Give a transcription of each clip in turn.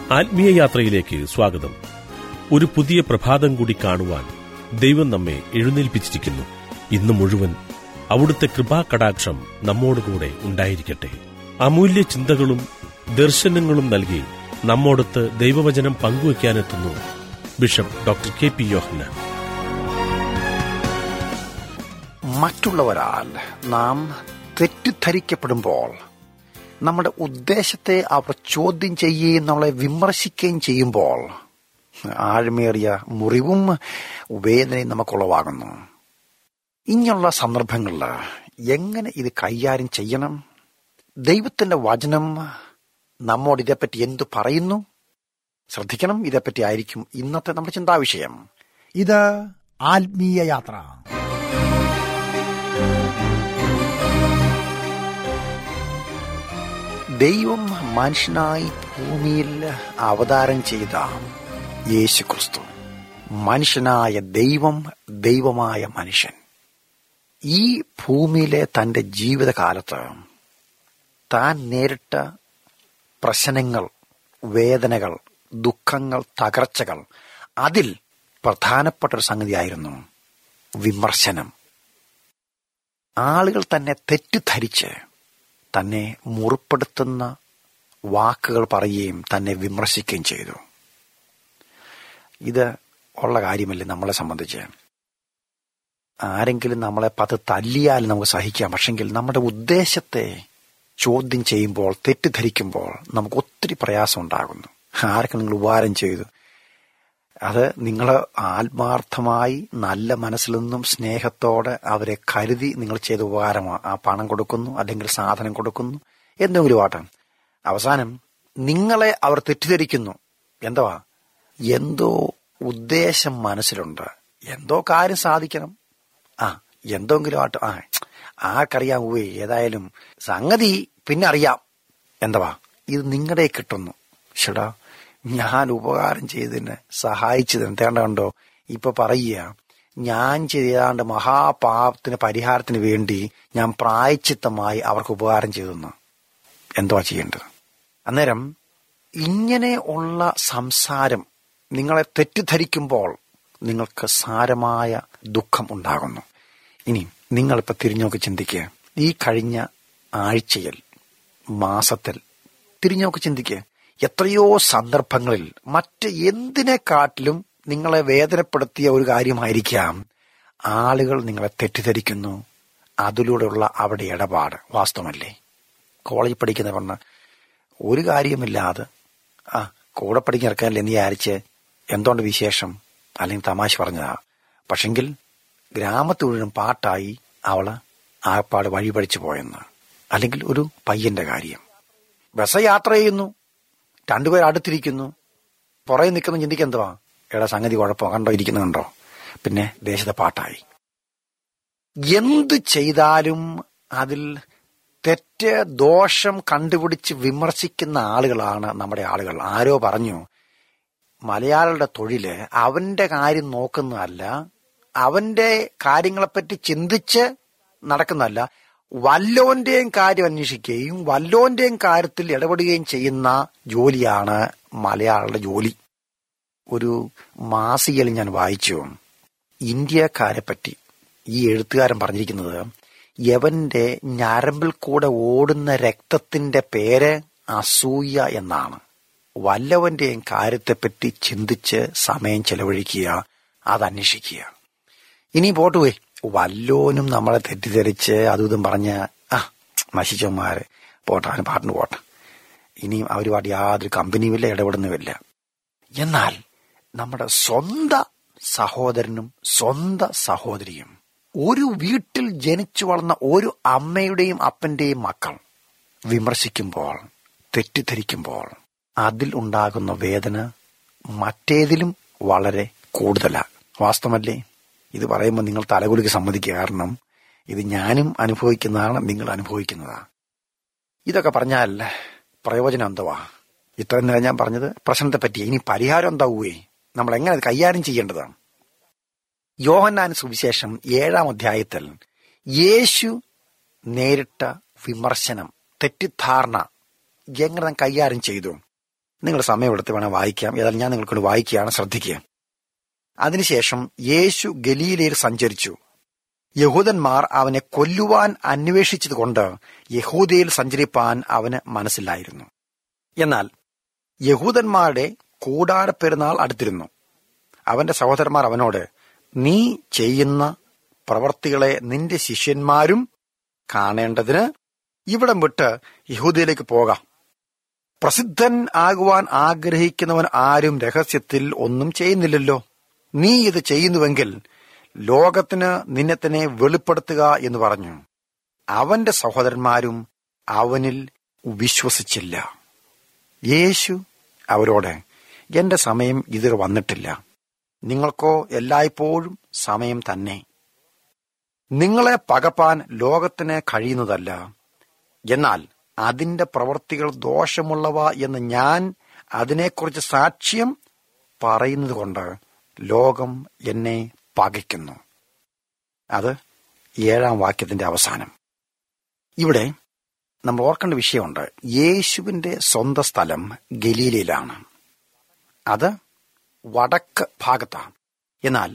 ആത്മീയ യാത്രയിലേക്ക് സ്വാഗതം ഒരു പുതിയ പ്രഭാതം കൂടി കാണുവാൻ ദൈവം നമ്മെ എഴുന്നേൽപ്പിച്ചിരിക്കുന്നു ഇന്ന് മുഴുവൻ അവിടുത്തെ കൃപാകടാക്ഷം നമ്മോടുകൂടെ ഉണ്ടായിരിക്കട്ടെ അമൂല്യ ചിന്തകളും ദർശനങ്ങളും നൽകി നമ്മോടൊത്ത് ദൈവവചനം പങ്കുവയ്ക്കാനെത്തുന്നു bishop doctor K P Yohannan മറ്റുള്ളവരാൽ നാം തെറ്റിദ്ധരിക്കപ്പെടുമ്പോൾ നമ്മുടെ ഉദ്ദേശത്തെ അവർ ചോദ്യം ചെയ്യുകയും നമ്മളെ വിമർശിക്കുകയും ചെയ്യുമ്പോൾ ആഴമേറിയ മുറിവും വേദനയും നമുക്കുളവാകുന്നു ഇങ്ങനെയുള്ള സന്ദർഭങ്ങളിൽ എങ്ങനെ ഇത് കൈകാര്യം ചെയ്യണം ദൈവത്തിന്റെ വചനം നമ്മോട് ഇതേപ്പറ്റി എന്തു പറയുന്നു ശ്രദ്ധിക്കണം ഇതേപ്പറ്റി ആയിരിക്കും ഇന്നത്തെ നമ്മുടെ ചിന്താവിഷയം ഇത് ആത്മീയ യാത്ര ദൈവം മനുഷ്യനായി ഭൂമിയിൽ അവതാരം ചെയ്ത യേശു ക്രിസ്തു മനുഷ്യനായ ദൈവം ദൈവമായ മനുഷ്യൻ ഈ ഭൂമിയിലെ തന്റെ ജീവിതകാലത്ത് താൻ നേരിട്ട പ്രശ്നങ്ങൾ വേദനകൾ ദുഃഖങ്ങൾ തകർച്ചകൾ അതിൽ പ്രധാനപ്പെട്ട ഒരു സംഗതിയായിരുന്നു വിമർശനം ആളുകൾ തന്നെ തെറ്റിദ്ധരിച്ച് തന്നെ മുറിപ്പെടുത്തുന്ന വാക്കുകൾ പറയുകയും തന്നെ വിമർശിക്കുകയും ചെയ്തു ഇത് ഉള്ള കാര്യമല്ലേ നമ്മളെ സംബന്ധിച്ച് ആരെങ്കിലും നമ്മളെ പത്ത് തല്ലിയാൽ നമുക്ക് സഹിക്കാം പക്ഷെങ്കിൽ നമ്മുടെ ഉദ്ദേശത്തെ ചോദ്യം ചെയ്യുമ്പോൾ തെറ്റിദ്ധരിക്കുമ്പോൾ നമുക്ക് ഒത്തിരി പ്രയാസം ഉണ്ടാകുന്നു ആരൊക്കെ നിങ്ങൾ ഉപകാരം ചെയ്തു അത് നിങ്ങൾ ആത്മാർത്ഥമായി നല്ല മനസ്സിൽ നിന്നും സ്നേഹത്തോടെ അവരെ കരുതി നിങ്ങൾ ചെയ്ത ഉപകാരമാണ് ആ പണം കൊടുക്കുന്നു അല്ലെങ്കിൽ സാധനം കൊടുക്കുന്നു എന്തെങ്കിലും ആട്ടെ അവസാനം നിങ്ങളെ അവർ തെറ്റിദ്ധരിക്കുന്നു എന്തുവാ എന്തോ ഉദ്ദേശം മനസ്സിലുണ്ട് എന്തോ കാര്യം സാധിക്കണം ആ എന്തെങ്കിലും ആട്ടെ ആ ആർക്കറിയാം ഊവേ ഏതായാലും സംഗതി പിന്നെ അറിയാം എന്തുവാ ഇത് നിങ്ങളുടെ കിട്ടുന്നു ഷടാ ഞാൻ ഉപകാരം ചെയ്തതിന് സഹായിച്ചതിന് തേണ്ട കണ്ടോ ഇപ്പൊ പറയുക ഞാൻ ചെയ്താണ്ട് മഹാപാപത്തിന് പരിഹാരത്തിന് വേണ്ടി ഞാൻ പ്രായച്ചിത്തമായി അവർക്ക് ഉപകാരം ചെയ്തെന്ന് എന്തുവാ ചെയ്യേണ്ടത് അന്നേരം ഇങ്ങനെ ഉള്ള സംസാരം നിങ്ങളെ തെറ്റിദ്ധരിക്കുമ്പോൾ നിങ്ങൾക്ക് സാരമായ ദുഃഖം ഉണ്ടാകുന്നു ഇനി നിങ്ങളിപ്പോ തിരിഞ്ഞോക്ക് ചിന്തിക്കുക ഈ കഴിഞ്ഞ ആഴ്ചയിൽ മാസത്തിൽ തിരിഞ്ഞോക്ക് ചിന്തിക്കുക എത്രയോ സന്ദർഭങ്ങളിൽ മറ്റ് എന്തിനെക്കാട്ടിലും നിങ്ങളെ വേദനപ്പെടുത്തിയ ഒരു കാര്യമായിരിക്കാം ആളുകൾ നിങ്ങളെ തെറ്റിദ്ധരിക്കുന്നു അതിലൂടെയുള്ള അവിടെ ഇടപാട് വാസ്തവമല്ലേ കോളേജിൽ പഠിക്കുന്ന പറഞ്ഞ ഒരു കാര്യമില്ലാതെ ആ കൂടെ പഠിക്കാൻ ഇറക്കാനല്ലേ നീ ആരിച്ച് എന്തുകൊണ്ട് വിശേഷം അല്ലെങ്കിൽ തമാശ പറഞ്ഞതാ പക്ഷെങ്കിൽ ഗ്രാമത്തിൽ മുഴുവൻ പാട്ടായി അവള് ആപ്പാട് വഴി പഠിച്ചു പോയെന്ന് അല്ലെങ്കിൽ ഒരു പയ്യന്റെ കാര്യം ബസ് യാത്ര ചെയ്യുന്നു രണ്ടുപേർ അടുത്തിരിക്കുന്നു പുറകെ നിൽക്കുന്ന ചിന്തിക്കുക എന്തുവാ എടാ സംഗതി കുഴപ്പം കണ്ടോ ഇരിക്കുന്ന കണ്ടോ പിന്നെ ദേശത്തെ പാട്ടായി എന്ത് ചെയ്താലും അതിൽ തെറ്റ് ദോഷം കണ്ടുപിടിച്ച് വിമർശിക്കുന്ന ആളുകളാണ് നമ്മുടെ ആളുകൾ ആരോ പറഞ്ഞു മലയാളിയുടെ തൊഴില് അവന്റെ കാര്യം നോക്കുന്നതല്ല അവന്റെ കാര്യങ്ങളെപ്പറ്റി ചിന്തിച്ച് നടക്കുന്നതല്ല വല്ലോന്റെയും കാര്യം അന്വേഷിക്കുകയും വല്ലോന്റെയും കാര്യത്തിൽ ഇടപെടുകയും ചെയ്യുന്ന ജോലിയാണ് മലയാളിയുടെ ജോലി ഒരു മാസികയിൽ ഞാൻ വായിച്ചു ഇന്ത്യക്കാരെ പറ്റി ഈ എഴുത്തുകാരൻ പറഞ്ഞിരിക്കുന്നത് യവന്റെ ഞരമ്പിൽ കൂടെ ഓടുന്ന രക്തത്തിന്റെ പേര് അസൂയ എന്നാണ് വല്ലവന്റെയും കാര്യത്തെപ്പറ്റി ചിന്തിച്ച് സമയം ചെലവഴിക്കുക അത് അന്വേഷിക്കുക ഇനി പോട്ടുപോയി വല്ലോനും നമ്മളെ തെറ്റിദ്ധരിച്ച് അതും ഇതും പറഞ്ഞ ആ നശിച്ചന്മാര് പോട്ടെ അവന് പാട്ടിന് പോട്ടെ ഇനിയും അവരുമായിട്ട് യാതൊരു കമ്പനിയുമില്ല ഇടപെടുന്നുമില്ല എന്നാൽ നമ്മുടെ സ്വന്തം സഹോദരനും സ്വന്തം സഹോദരിയും ഒരു വീട്ടിൽ ജനിച്ചു വളർന്ന ഒരു അമ്മയുടെയും അപ്പന്റെയും മക്കൾ വിമർശിക്കുമ്പോൾ തെറ്റിദ്ധരിക്കുമ്പോൾ അതിൽ ഉണ്ടാകുന്ന വേദന മറ്റേതിലും വളരെ കൂടുതലാണ് വാസ്തവമല്ലേ ഇത് പറയുമ്പോൾ നിങ്ങൾ തലകുലിക്ക് സമ്മതിക്കുക കാരണം ഇത് ഞാനും അനുഭവിക്കുന്നതാണ് നിങ്ങൾ അനുഭവിക്കുന്നതാണ് ഇതൊക്കെ പറഞ്ഞാൽ പ്രയോജനം എന്തുവാ ഇത്രയും നേരം ഞാൻ പറഞ്ഞത് പ്രശ്നത്തെ പറ്റി ഇനി പരിഹാരം എന്താവുകയെ നമ്മൾ എങ്ങനെ അത് കൈകാര്യം ചെയ്യേണ്ടതാണ് യോഹന്നാൻ സുവിശേഷം ഏഴാം അധ്യായത്തിൽ യേശു നേരിട്ട വിമർശനം തെറ്റിദ്ധാരണ എങ്ങനെ താൻ കൈകാര്യം ചെയ്തു നിങ്ങൾ സമയമെടുത്ത് വേണം വായിക്കാം ഏതായാലും ഞാൻ നിങ്ങൾക്കൊണ്ട് വായിക്കുകയാണ് ശ്രദ്ധിക്കുക അതിനുശേഷം യേശു ഗലീലയിൽ സഞ്ചരിച്ചു യഹൂദന്മാർ അവനെ കൊല്ലുവാൻ അന്വേഷിച്ചതുകൊണ്ട് യഹൂദയിൽ സഞ്ചരിപ്പാൻ അവന് മനസ്സിലായിരുന്നു എന്നാൽ യഹൂദന്മാരുടെ കൂടാര പെരുന്നാൾ അടുത്തിരുന്നു അവന്റെ സഹോദരന്മാർ അവനോട് നീ ചെയ്യുന്ന പ്രവർത്തികളെ നിന്റെ ശിഷ്യന്മാരും കാണേണ്ടതിന് ഇവിടം വിട്ട് യഹൂദയിലേക്ക് പോകാം പ്രസിദ്ധൻ ആകുവാൻ ആഗ്രഹിക്കുന്നവൻ ആരും രഹസ്യത്തിൽ ഒന്നും ചെയ്യുന്നില്ലല്ലോ നീ ഇത് ചെയ്യുന്നുവെങ്കിൽ ലോകത്തിന് നിന്നെ തന്നെ വെളിപ്പെടുത്തുക എന്ന് പറഞ്ഞു അവന്റെ സഹോദരന്മാരും അവനിൽ വിശ്വസിച്ചില്ല യേശു അവരോട് എന്റെ സമയം ഇതുവരെ വന്നിട്ടില്ല നിങ്ങൾക്കോ എല്ലായ്പ്പോഴും സമയം തന്നെ നിങ്ങളെ പകപ്പാൻ ലോകത്തിന് കഴിയുന്നതല്ല എന്നാൽ അതിന്റെ പ്രവൃത്തികൾ ദോഷമുള്ളവ എന്ന് ഞാൻ അതിനെക്കുറിച്ച് സാക്ഷ്യം പറയുന്നത് കൊണ്ട് ലോകം എന്നെ പകയ്ക്കുന്നു അത് ഏഴാം വാക്യത്തിന്റെ അവസാനം ഇവിടെ നമ്മൾ ഓർക്കേണ്ട വിഷയമുണ്ട് യേശുവിന്റെ സ്വന്തം സ്ഥലം ഗലീലയിലാണ് അത് വടക്ക് ഭാഗത്താണ് എന്നാൽ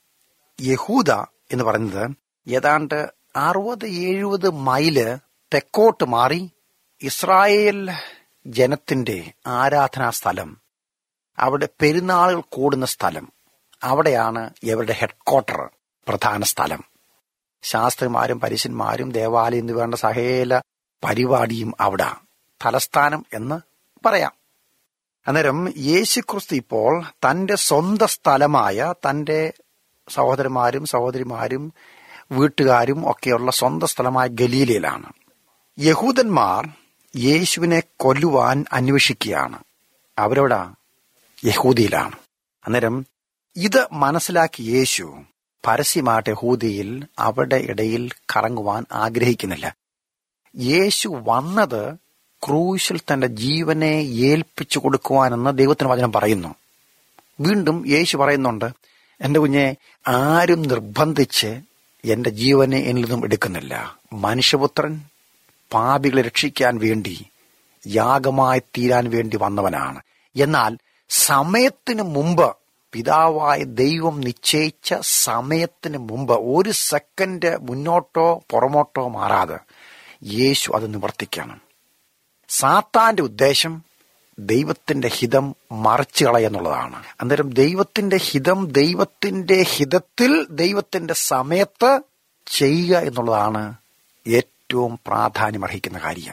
യഹൂദ എന്ന് പറയുന്നത് ഏതാണ്ട് അറുപത് എഴുപത് മൈല് തെക്കോട്ട് മാറി ഇസ്രായേൽ ജനത്തിന്റെ ആരാധനാ സ്ഥലം അവിടെ പെരുന്നാളുകൾ കൂടുന്ന സ്ഥലം അവിടെയാണ് ഇവരുടെ ഹെഡ്ക്വാർട്ടർ പ്രധാന സ്ഥലം ശാസ്ത്രിമാരും പരീശന്മാരും ദേവാലയം എന്ന് വേണ്ട സകല പരിപാടിയും അവിടെ തലസ്ഥാനം എന്ന് പറയാം അന്നേരം യേശുക്രിസ്തു ഇപ്പോൾ തന്റെ സ്വന്തം സ്ഥലമായ തന്റെ സഹോദരന്മാരും സഹോദരിമാരും വീട്ടുകാരും ഒക്കെയുള്ള സ്വന്തം സ്ഥലമായ ഗലീലയിലാണ് യഹൂദന്മാർ യേശുവിനെ കൊല്ലുവാൻ അന്വേഷിക്കുകയാണ് അവരോടാ യഹൂദിയിലാണ് അന്നേരം ഇത് മനസ്സിലാക്കി യേശു പരസ്യമായിട്ട് യഹൂദിയിൽ അവരുടെ ഇടയിൽ കറങ്ങുവാൻ ആഗ്രഹിക്കുന്നില്ല യേശു വന്നത് ക്രൂശിൽ തന്റെ ജീവനെ ഏൽപ്പിച്ചു കൊടുക്കുവാനെന്ന് ദൈവത്തിന് വചനം പറയുന്നു വീണ്ടും യേശു പറയുന്നുണ്ട് എന്റെ കുഞ്ഞെ ആരും നിർബന്ധിച്ച് എന്റെ ജീവനെ എന്നിൽ നിന്നും എടുക്കുന്നില്ല മനുഷ്യപുത്രൻ പാപികളെ രക്ഷിക്കാൻ വേണ്ടി യാഗമായി തീരാൻ വേണ്ടി വന്നവനാണ് എന്നാൽ സമയത്തിന് മുമ്പ് പിതാവായ ദൈവം നിശ്ചയിച്ച സമയത്തിന് മുമ്പ് ഒരു സെക്കൻഡ് മുന്നോട്ടോ പുറമോട്ടോ മാറാതെ യേശു അത് നിവർത്തിക്കണം സാത്താന്റെ ഉദ്ദേശം ദൈവത്തിന്റെ ഹിതം മറച്ചു കളയെന്നുള്ളതാണ് അന്നേരം ദൈവത്തിന്റെ ഹിതം ദൈവത്തിന്റെ ഹിതത്തിൽ ദൈവത്തിന്റെ സമയത്ത് ചെയ്യുക എന്നുള്ളതാണ് ഏറ്റവും പ്രാധാന്യമർഹിക്കുന്ന കാര്യം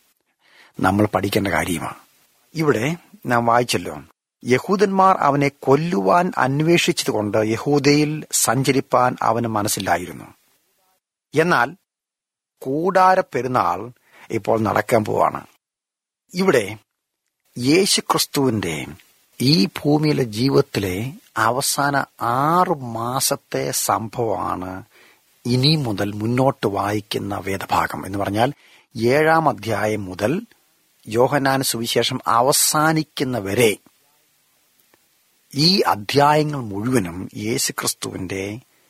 നമ്മൾ പഠിക്കേണ്ട കാര്യമാണ് ഇവിടെ നാം വായിച്ചല്ലോ യഹൂദന്മാർ അവനെ കൊല്ലുവാൻ അന്വേഷിച്ചതുകൊണ്ട് യഹൂദയിൽ സഞ്ചരിപ്പാൻ അവന് മനസ്സിലായിരുന്നു എന്നാൽ കൂടാര പെരുന്നാൾ ഇപ്പോൾ നടക്കാൻ പോവാണ് ഇവിടെ യേശുക്രിസ്തുവിന്റെ ഈ ഭൂമിയിലെ ജീവിതത്തിലെ അവസാന ആറു മാസത്തെ സംഭവമാണ് ഇനി മുതൽ മുന്നോട്ട് വായിക്കുന്ന വേദഭാഗം എന്ന് പറഞ്ഞാൽ ഏഴാം അധ്യായം മുതൽ യോഹനാൻ സുവിശേഷം അവസാനിക്കുന്ന വരെ ഈ അധ്യായങ്ങൾ മുഴുവനും യേശുക്രിസ്തുവിന്റെ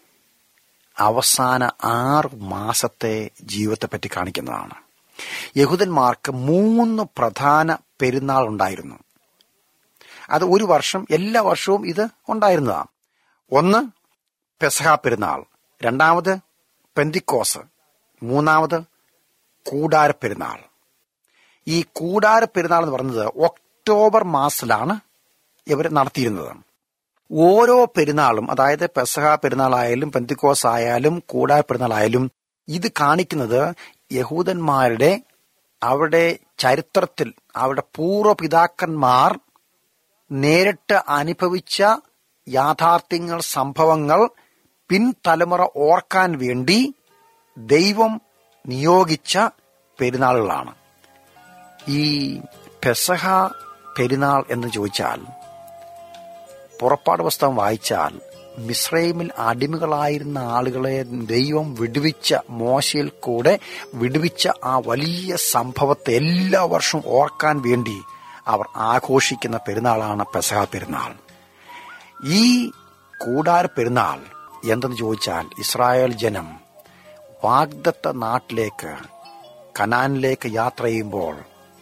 അവസാന ആറ് മാസത്തെ ജീവിതത്തെപ്പറ്റി കാണിക്കുന്നതാണ് യഹൂദന്മാർക്ക് മൂന്ന് പ്രധാന പെരുന്നാൾ ഉണ്ടായിരുന്നു അത് ഒരു വർഷം എല്ലാ വർഷവും ഇത് ഉണ്ടായിരുന്നതാണ് ഒന്ന് പെസഹ പെരുന്നാൾ രണ്ടാമത് പെന്തിക്കോസ് മൂന്നാമത് കൂടാര പെരുന്നാൾ ഈ കൂടാര പെരുന്നാൾ എന്ന് പറയുന്നത് ഒക്ടോബർ മാസത്തിലാണ് ഇവർ നടത്തിയിരുന്നത് ഓരോ പെരുന്നാളും അതായത് പെസഹ പെരുന്നാളായാലും പെന്തിക്കോസ് ആയാലും കൂടാര പെരുന്നാളായാലും ഇത് കാണിക്കുന്നത് യഹൂദന്മാരുടെ അവരുടെ ചരിത്രത്തിൽ അവരുടെ പൂർവ്വപിതാക്കന്മാർ നേരിട്ട് അനുഭവിച്ച യാഥാർത്ഥ്യങ്ങൾ സംഭവങ്ങൾ പിൻതലമുറ ഓർക്കാൻ വേണ്ടി ദൈവം നിയോഗിച്ച പെരുന്നാളുകളാണ് ഈ പെസഹ പെരുന്നാൾ എന്ന് ചോദിച്ചാൽ പുറപ്പാട് പുസ്തകം വായിച്ചാൽ മിസ്രൈമിൽ അടിമകളായിരുന്ന ആളുകളെ ദൈവം വിടുവിച്ച മോശയിൽ കൂടെ വിടുവിച്ച ആ വലിയ സംഭവത്തെ എല്ലാ വർഷവും ഓർക്കാൻ വേണ്ടി അവർ ആഘോഷിക്കുന്ന പെരുന്നാളാണ് പെസഹ പെരുന്നാൾ ഈ കൂടാര പെരുന്നാൾ എന്തെന്ന് ചോദിച്ചാൽ ഇസ്രായേൽ ജനം വാഗ്ദത്ത നാട്ടിലേക്ക് കനാനിലേക്ക് യാത്ര ചെയ്യുമ്പോൾ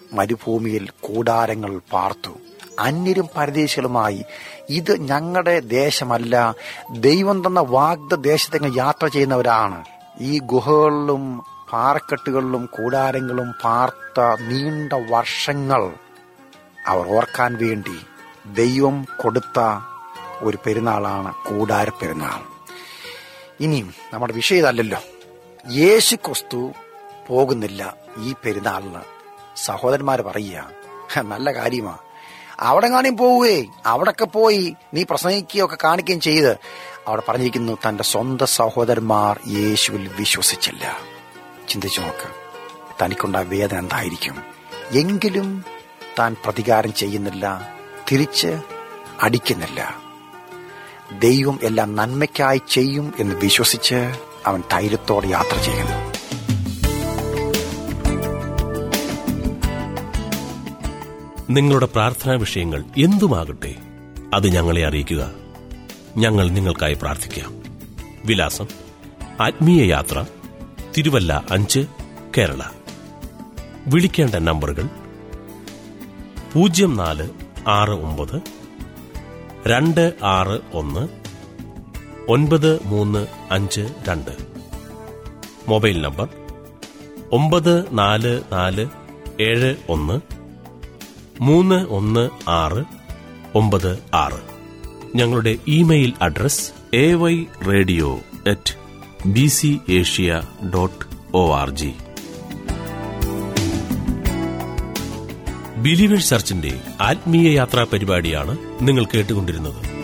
മരുഭൂമിയിൽ കൂടാരങ്ങൾ പാർത്തു അന്യരും പരദേശികളുമായി ഇത് ഞങ്ങളുടെ ദേശമല്ല ദൈവം തന്ന വാഗ്ദ ദേശത്തേക്ക് യാത്ര ചെയ്യുന്നവരാണ് ഈ ഗുഹകളിലും പാറക്കെട്ടുകളിലും കൂടാരങ്ങളും പാർത്ത നീണ്ട വർഷങ്ങൾ അവർ ഓർക്കാൻ വേണ്ടി ദൈവം കൊടുത്ത ഒരു പെരുന്നാളാണ് കൂടാര പെരുന്നാൾ ഇനിയും നമ്മുടെ വിഷയം ഇതല്ലല്ലോ യേശു ക്രിസ്തു പോകുന്നില്ല ഈ പെരുന്നാളിന് സഹോദരന്മാർ പറയുക നല്ല കാര്യമാ അവിടെ കാണും പോവുകയെ അവിടൊക്കെ പോയി നീ പ്രസംഗിക്കുകയൊക്കെ കാണിക്കുകയും ചെയ്ത് അവിടെ പറഞ്ഞിരിക്കുന്നു തന്റെ സ്വന്തം സഹോദരന്മാർ യേശുവിൽ വിശ്വസിച്ചില്ല ചിന്തിച്ചു നോക്ക് തനിക്കുണ്ടായ വേദന എന്തായിരിക്കും എങ്കിലും താൻ പ്രതികാരം ചെയ്യുന്നില്ല തിരിച്ച് അടിക്കുന്നില്ല ദൈവം എല്ലാം നന്മയ്ക്കായി ചെയ്യും എന്ന് വിശ്വസിച്ച് അവൻ ധൈര്യത്തോടെ യാത്ര ചെയ്യുന്നു നിങ്ങളുടെ പ്രാർത്ഥനാ വിഷയങ്ങൾ എന്തുമാകട്ടെ അത് ഞങ്ങളെ അറിയിക്കുക ഞങ്ങൾ നിങ്ങൾക്കായി പ്രാർത്ഥിക്കാം വിലാസം ആത്മീയ യാത്ര തിരുവല്ല അഞ്ച് കേരള വിളിക്കേണ്ട നമ്പറുകൾ പൂജ്യം നാല് ആറ് ഒമ്പത് രണ്ട് ആറ് ഒന്ന് ഒൻപത് മൂന്ന് അഞ്ച് രണ്ട് മൊബൈൽ നമ്പർ ഒമ്പത് നാല് നാല് ഏഴ് ഒന്ന് മൂന്ന് ഒന്ന് ആറ് ഒമ്പത് ആറ് ഞങ്ങളുടെ email address A Y radio at B C Asia dot O R G believers ചർച്ചിന്റെ ആത്മീയ യാത്രാ പരിപാടിയാണ് നിങ്ങൾ കേട്ടുകൊണ്ടിരുന്നത്